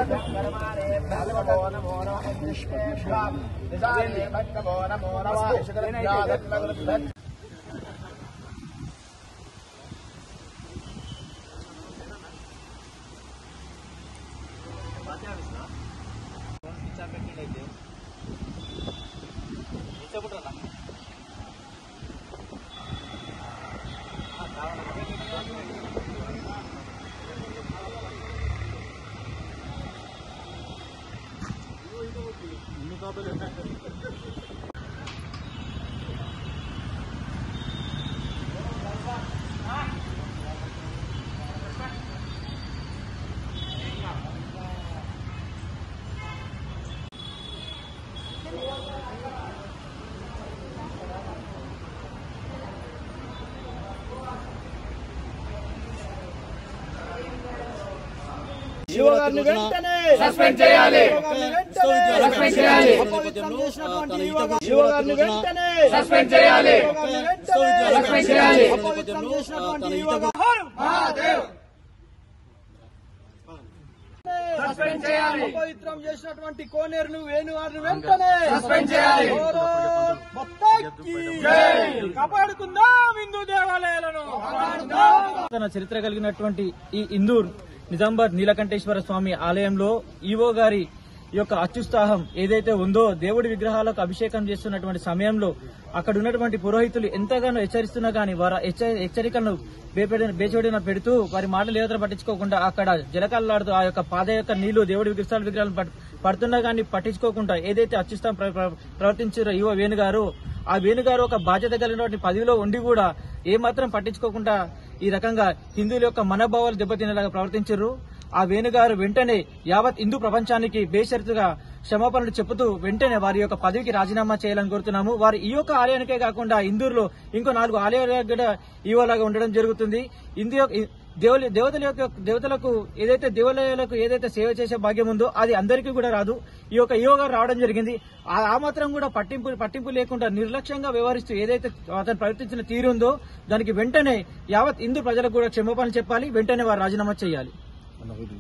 శివగారిని వెంటనే సస్పెండ్ చేయాలి సస్పెండ్ చేయాలి నేపథ్యంలో తన ఈత శివగారిని వెంటనే సస్పెండ్ చేయాలి శివగారిని వెంటనే సస్పెండ్ చేయాలి అపవిత్రం చేసినటువంటి తన ఈత యువగారు సస్పెండ్ చేయాలి అపవిత్రం చేసినటువంటి కోనేరును వేణువారిని వెంటనే సస్పెండ్ చేయాలి. భారత్ మాతాకి కాపాడుకుందాం హిందూ దేవాలయాలను తన చరిత్ర కలిగినటువంటి ఈ ఇందూర్ నిజాంబాద్ నీలకంఠేశ్వర స్వామి ఆలయంలో ఈవో గారి యొక్క అత్యుత్సాహం ఏదైతే ఉందో దేవుడి విగ్రహాలకు అభిషేకం చేస్తున్నటువంటి సమయంలో అక్కడ ఉన్నటువంటి పురోహితులు ఎంతగానో హెచ్చరిస్తున్నా గానీ వారి హెచ్చ- హెచ్చరికలను బేపెడ- బేచోడిన పెడుతూ వారి మాటలు ఏదైనా పట్టించుకోకుండా అక్కడ జలకల్లాడుతూ ఆ యొక్క పాద యొక్క నీళ్లు దేవుడి విగ్రహాల విగ్రహాలను పట్- పడుతున్నా గానీ పట్టించుకోకుండా ఏదైతే అత్యుత్సాహం ప్ర- ప్ర- ప్రవర్తించారో ఈవో వేణుగారు ఆ వేణుగారు ఒక బాధ్యత కలిగినటువంటి పదవిలో ఉండి కూడా ఏమాత్రం పట్టించుకోకుండా ఈ రకంగా హిందువుల యొక్క మనోభావాలు దెబ్బతినేలాగా ప్రవర్తించారు ఆ వేణుగారు వెంటనే యావత్ హిందూ ప్రపంచానికి బేషరతుగా క్షమాపణలు చెబుతూ వెంటనే వారి యొక్క పదవికి రాజీనామా చేయాలని కోరుతున్నాము వారు ఈ యొక్క ఆలయానికే కాకుండా ఇందూరులో ఇంకో నాలుగు ఆలయాలకు కూడా ఈవోలాగా ఉండడం జరుగుతుంది ఇందు యొక్క- దేవుల దేవతల యొక్క దేవతలకు ఏదైతే దేవాలయాలకు ఏదైతే సేవ చేసే భాగ్యం ఉందో అది అందరికీ కూడా రాదు ఈ యొక్క యోగా రావడం జరిగింది ఆ ఆ మాత్రం కూడా పట్టింపు పట్టింపు లేకుండా నిర్లక్ష్యంగా వ్యవహరిస్తూ ఏదైతే అతను ప్రవర్తించిన తీరు ఉందో దానికి వెంటనే యావత్ హిందూ ప్రజలకు కూడా క్షమాపణ చెప్పాలి వెంటనే వారు రాజీనామా చేయాలి